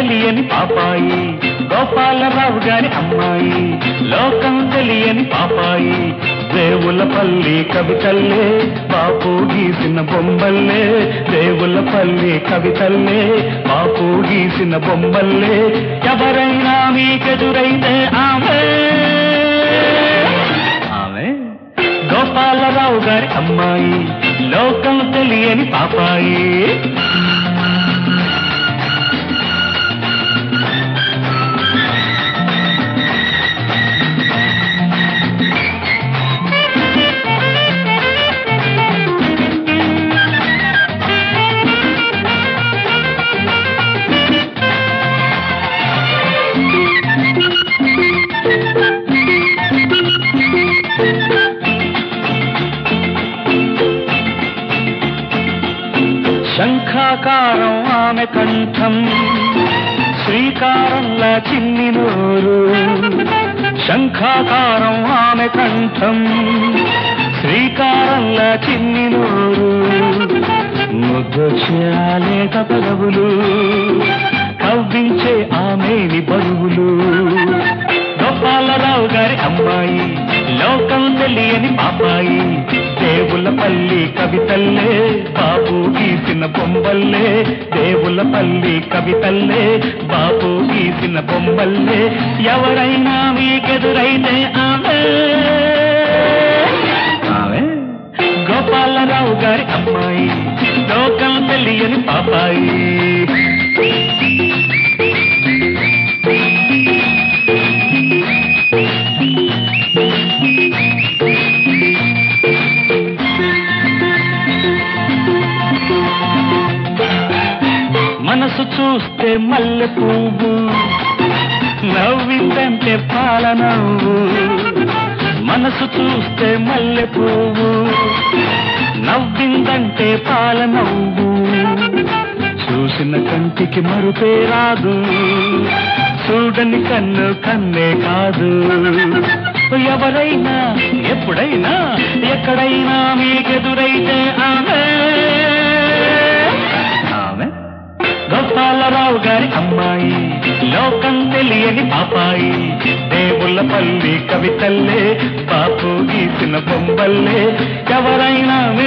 తెలియని పాపాయి గోపాలరావు గారి అమ్మాయి లోకం తెలియని పాపాయి దేవులపల్లి కవితల్లే బాపు గీసిన బొమ్మల్లే దేవులపల్లి కవితల్లే బాపు గీసిన బొమ్మల్లే ఎవరైనా మీకెదురైతే ఆమె ఆమె గోపాలరావు గారి అమ్మాయి లోకం తెలియని పాపాయి శంఖాకారం ఆమె కంఠం శ్రీకారంలా చిన్ని నోరు శంఖాకారం ఆమె కంఠం శ్రీకారంలా చిన్ని నోరు ముద్దొచ్చేలేక పదవులు కవ్వించే ఆమెని బరువులు గోపాలరావు గారి అమ్మాయి లోకం తెలియని పాపాయి దేవులపల్లి కవితల్లే బాబు గీసిన బొమ్మల్లే దేవులపల్లి కవితల్లే బాబు గీసిన బొమ్మల్లే ఎవరైనా మీకెదురైతే ఆమె ఆమె గోపాలరావు గారి అమ్మాయి లోకం తెలియని పాపాయి మనసు చూస్తే మల్లె పువ్వు నవ్విందంటే పాల నవ్వు మనసు చూస్తే మల్లె పువ్వు నవ్విందంటే పాల నవ్వు చూసిన కంటికి మరుపే రాదు చూడని కన్ను కన్నే కాదు ఎవరైనా ఎప్పుడైనా ఎక్కడైనా మీకెదురైతే ఆమె ఆమె గోపాలరావు గారి అమ్మాయి లోకం తెలియని పాపాయి దేవుళ్ళపల్లి కవితల్లే బాపు గీసిన బొమ్మల్లే ఎవరైనా